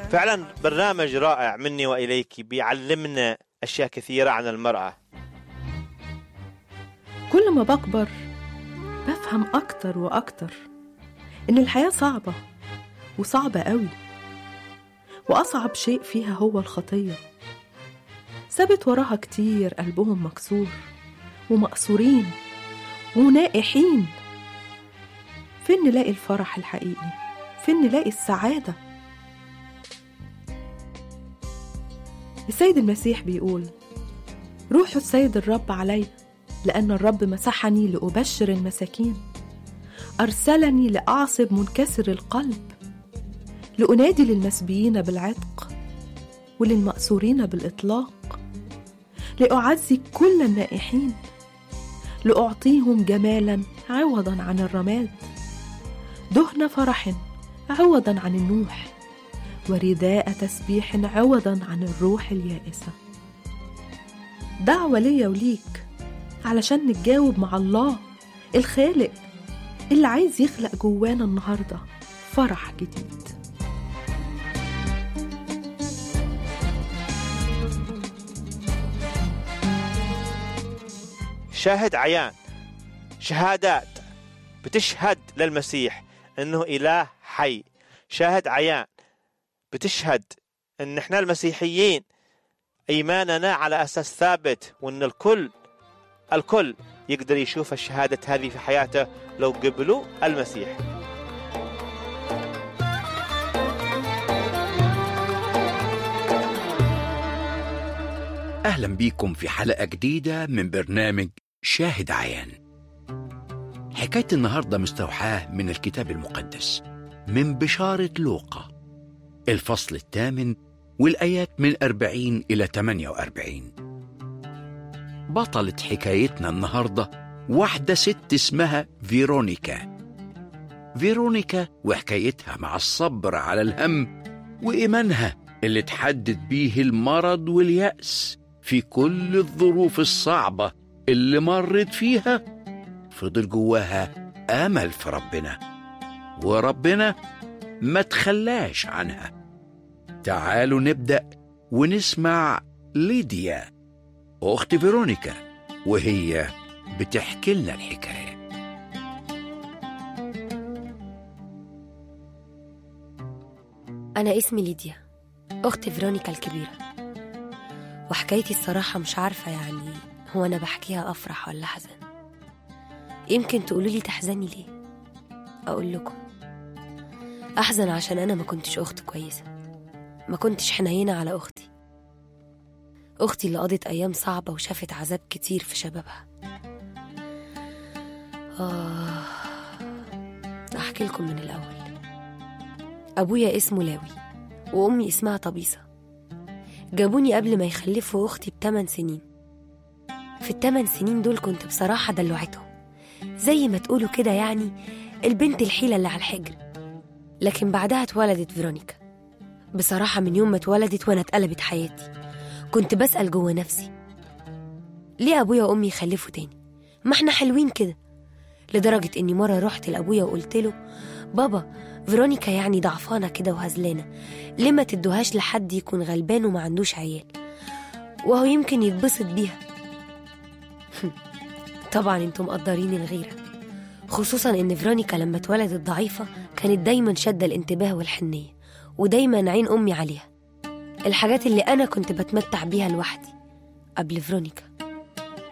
فعلا برنامج رائع مني وإليك بيعلمنا أشياء كثيرة عن المرأة كل ما بكبر بفهم أكتر وأكتر إن الحياة صعبة وصعبة قوي وأصعب شيء فيها هو الخطية سابت وراها كتير قلبهم مكسور ومقصورين ونائحين فين نلاقي الفرح الحقيقي فين نلاقي السعادة السيد المسيح بيقول روح السيد الرب علي لأن الرب مسحني لأبشر المساكين أرسلني لأعصب منكسر القلب لأنادي للمسبيين بالعتق وللمأسورين بالإطلاق لأعزي كل النائحين لأعطيهم جمالا عوضا عن الرماد دهن فرح عوضا عن النوح ورداء تسبيح عوضا عن الروح اليائسة دعوة ليا وليك علشان نتجاوب مع الله الخالق اللي عايز يخلق جوانا النهارده فرح جديد شاهد عيان شهادات بتشهد للمسيح انه اله حي شاهد عيان بتشهد ان احنا المسيحيين ايماننا على اساس ثابت وان الكل الكل يقدر يشوف الشهادة هذه في حياته لو قبلوا المسيح أهلا بيكم في حلقة جديدة من برنامج شاهد عيان حكاية النهاردة مستوحاة من الكتاب المقدس من بشارة لوقا الفصل الثامن والآيات من 40 إلى 48 بطلة حكايتنا النهاردة واحدة ست اسمها فيرونيكا فيرونيكا وحكايتها مع الصبر على الهم وإيمانها اللي تحدد بيه المرض واليأس في كل الظروف الصعبة اللي مرت فيها فضل جواها أمل في ربنا وربنا ما تخلاش عنها تعالوا نبدأ ونسمع ليديا أخت فيرونيكا وهي بتحكي لنا الحكاية أنا اسمي ليديا أخت فيرونيكا الكبيرة وحكايتي الصراحة مش عارفة يعني هو أنا بحكيها أفرح ولا حزن يمكن تقولوا لي تحزني ليه أقول لكم أحزن عشان أنا ما كنتش أخت كويسة ما كنتش حنينة على أختي أختي اللي قضت أيام صعبة وشافت عذاب كتير في شبابها آه أحكي لكم من الأول أبويا اسمه لاوي وأمي اسمها طبيسة جابوني قبل ما يخلفوا أختي بتمن سنين في التمن سنين دول كنت بصراحة دلوعتهم زي ما تقولوا كده يعني البنت الحيلة اللي على الحجر لكن بعدها اتولدت فيرونيكا بصراحة من يوم ما اتولدت وأنا اتقلبت حياتي كنت بسأل جوه نفسي ليه أبويا وأمي يخلفوا تاني ما احنا حلوين كده لدرجة إني مرة رحت لأبويا وقلت له بابا فيرونيكا يعني ضعفانة كده وهزلانة ليه ما تدوهاش لحد يكون غلبان وما عندوش عيال وهو يمكن يتبسط بيها طبعا انتم مقدرين الغيرة خصوصا ان فيرونيكا لما اتولدت ضعيفة كانت دايما شادة الانتباه والحنية ودايما عين أمي عليها الحاجات اللي أنا كنت بتمتع بيها لوحدي قبل فيرونيكا